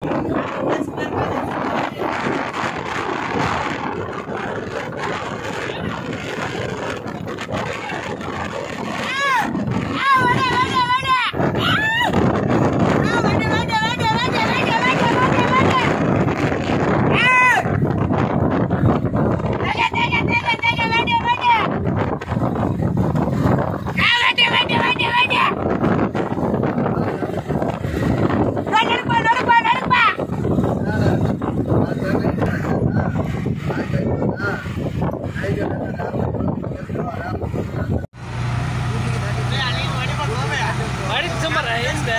ಅಡಿச்சு ಮರ ಹಿಂದೆ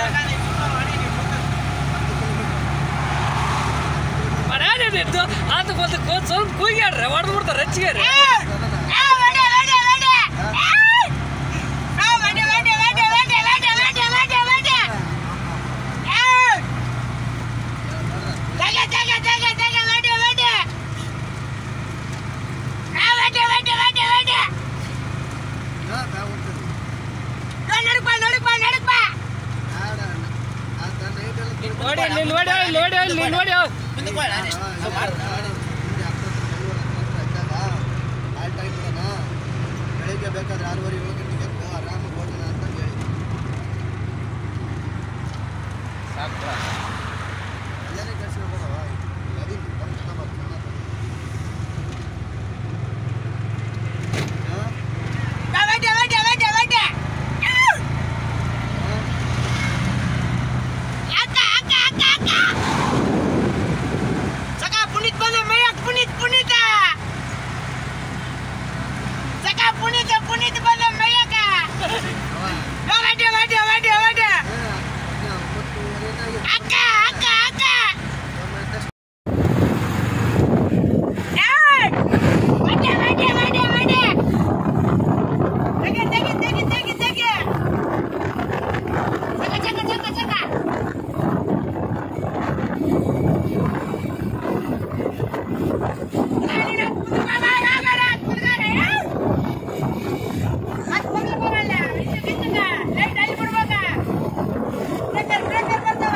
ಮರ್ಯಾದೆ ಅದು ಬಂದು ಸ್ವಲ್ಪ ಕುಯ್ಯಾಡ್ರೆ ಹೊಡೆದು ಬಿಡ್ತಾರೆ ಹೆಚ್ಚಿಗೆ ನೋಡಿ ಇಲ್ಲಿ ನೋಡಿ ಇಲ್ಲಿ ನೋಡಿ ಇಲ್ಲಿ ನೋಡಿ ಬೆಳಿಗ್ಗೆ ಬೇಕಾದ್ರೆ ಆರೂವರೆ ಏಳು ಗಂಟೆಗೆ ಎದ್ದು ಆರಾಮಾಗಿ ಹೋಗೋಣ ಅಂತ ಹೇಳಿ ಅಲ್ಲೇನೇ ಕಳ್ಸ್ಕೊಬೋದವ? ನದೀಮ್ ಬಂದು ತಗೊಂಬಾ, ಚೆನ್ನಾಗಿ. ಹಾ? ಪುನೀತ್ ಬಂದ ಮೈಯಾಕ್ ಪುನೀತ್ ಪುನೀತ ಸಕ ಪುನೀತ ಪುನೀತ್ ಬಂದ ಮೈಯಾಕ ವಾಡೆ ವಾಡೆ ವಾಡೆ ವಾಡೆ ಏ, ಇನ್ನು ಒಂಬತ್ತುವರೆನೇ ಆಗಿದೆ. ಅಕ್ಕ ಅಕ್ಕ ಅಕ್ಕ ಒಂಬತ್ತು ಏಯ್! ವಾಡೆ ವಾಡೆ ವಾಡೆ ವಾಡೆ ತೆಗೆ ತೆಗೆ ತೆಗೆ ತೆಗೆ ತೆಗೆ ಚಕ ಚಕ ಚಕ ಚಕ ನಾನಿನ ಕುದುಗಾರ ಆಗರ ಕುದುಗಾರ ಮತ್ ಬಂದು ಬರಲ್ಲ ಇಷ್ಟು ಬಿತ್ತಕ ಲೈಟ್ ಅಲ್ಲಿ ಬಿಡ್ಬೇಕ ಬ್ರೇಕರ್ ಬ್ರೇಕರ್ ಬರ್ತಾವ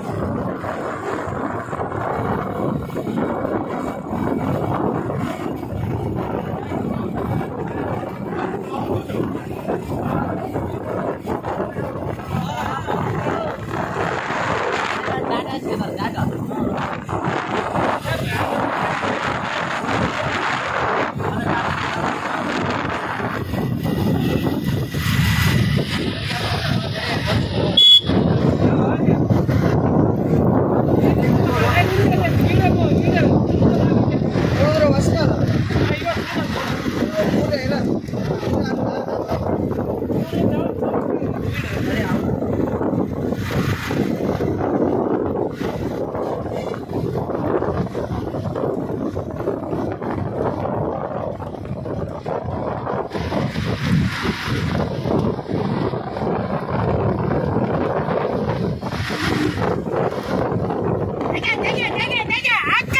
ತೆಗೆ ತೆಗೆ ತೆಗೆ ತೆಗೆ ಅಕ್ಕ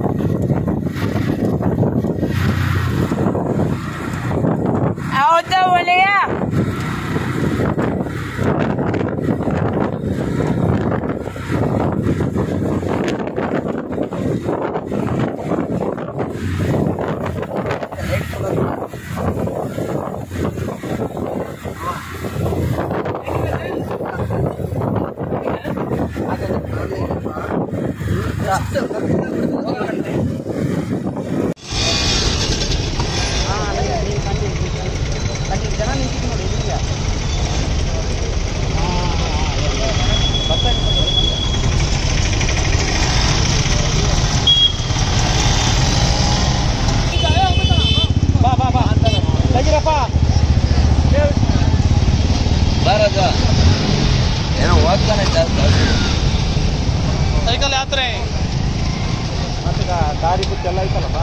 ಹೌದಾ ಒಲೆಯ ಏನೋ ಹೋಗ್ತಾನೆ ಜಾಸ್ತಿ ಸೈಕಲ್ ಯಾತ್ರೆ ಮತ್ತೆ ಗಾಡಿ ಬುತ್ತಿ ಎಲ್ಲ ಐತಲ್ಲಪ್ಪ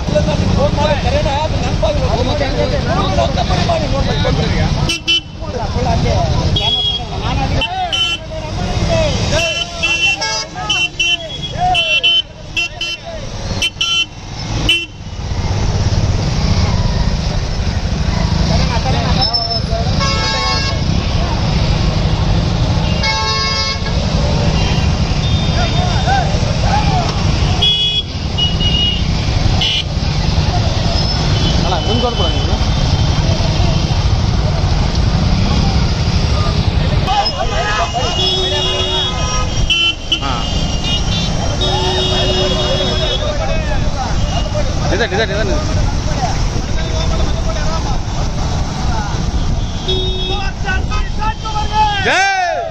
ಏ ನಿಧಾನ ನಿಧಾನ ನಿಧಾನ ಜೈ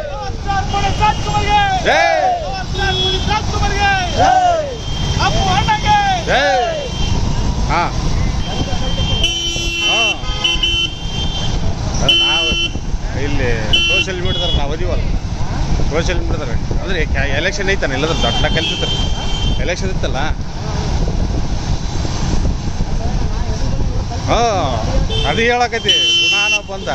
ಜೈ ಹಾಂ ಹಾಂ ನಾವು ಇಲ್ಲಿ ಸೋಷಿಯಲ್ ಮೀಡಿಯಾದಾಗ ನಾವು ಅದೀವಲ್ಲ ಸೋಷಿಯಲ್ ಮೀಡಿಯಾದಾಗ ಅಂದರೆ ಎಲೆಕ್ಷನ್ ಐತಾನೆ ಎಲ್ಲದ್ರ ದೊಡ್ಡ ಕಲ್ತಿರ್ತಾರೆ ಎಲೆಕ್ಷನ್ ಇತ್ತಲ್ಲ ಹಾಂ ಅದು ಹೇಳಕತಿ ನಾನು ಬಂದ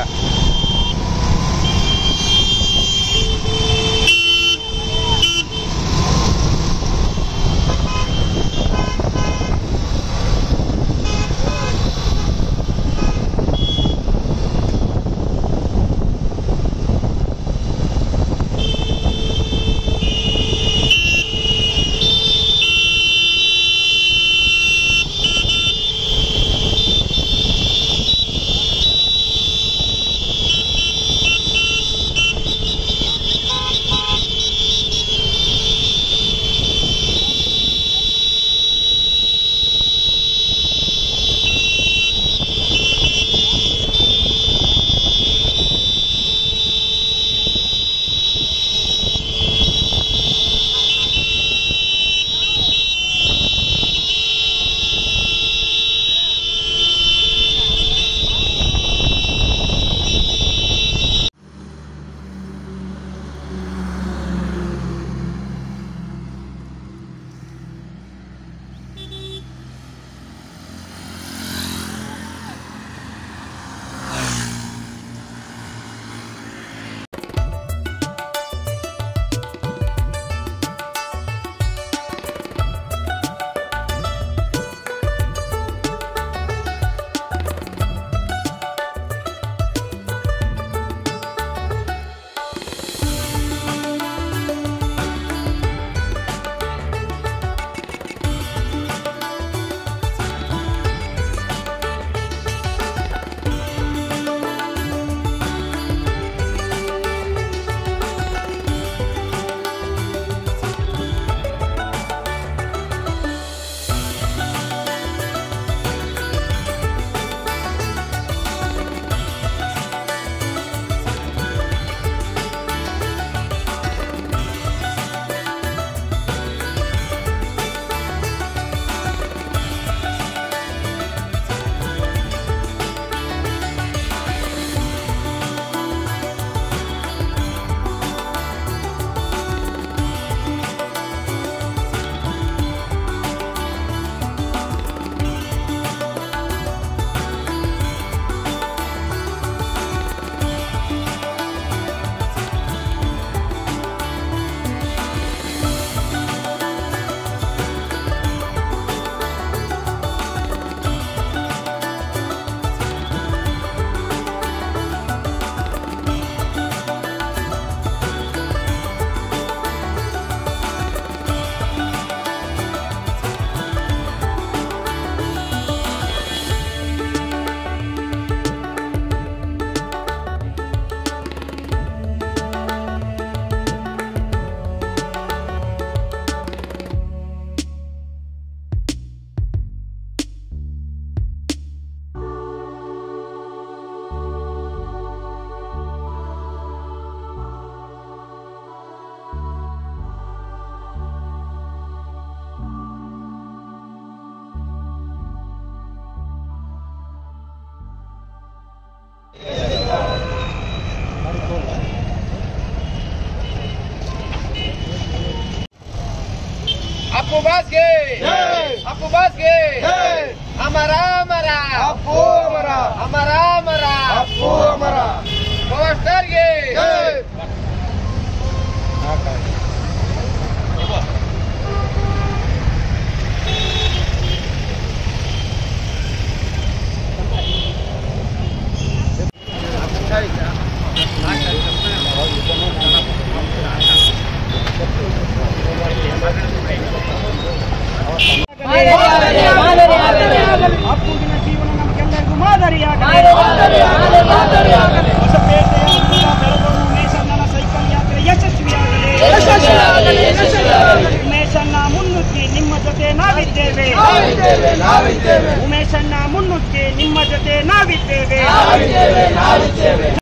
ಅಪ್ಪು ಬಾಸ್ಗೆ ಅಪ್ಪು ಬಾಸ್ಗೆ ಅಮರ ಅಮರ ಅಪ್ಪು ಅಮರ ಅಮರ ಅಮರ ಅಪ್ಪು ಅಮರ ಪವರ್ ಸ್ಟಾರ್ಗೆ ಅಪ್ಪುವಿನ ಜೀವನ ನಮಗೆಲ್ಲರಿಗೂ ಮಾದರಿಯಾಗಲಿ ಹೊಸಪೇಟೆಯ ಮೂಲ ಬೆಳಗೊಳ್ಳು ಉಮೇಶಣ್ಣನ ಸೈಕಲ್ ಯಾತ್ರೆ ಯಶಸ್ವಿಯಾಗಲಿ ಉಮೇಶಣ್ಣ ಮುನ್ನುಗ್ಗಿ ನಿಮ್ಮ ಜೊತೆ ನಾವಿದ್ದೇವೆ ಉಮೇಶಣ್ಣ ಮುನ್ನುಗ್ಗೆ ನಿಮ್ಮ ಜೊತೆ ನಾವಿದ್ದೇವೆ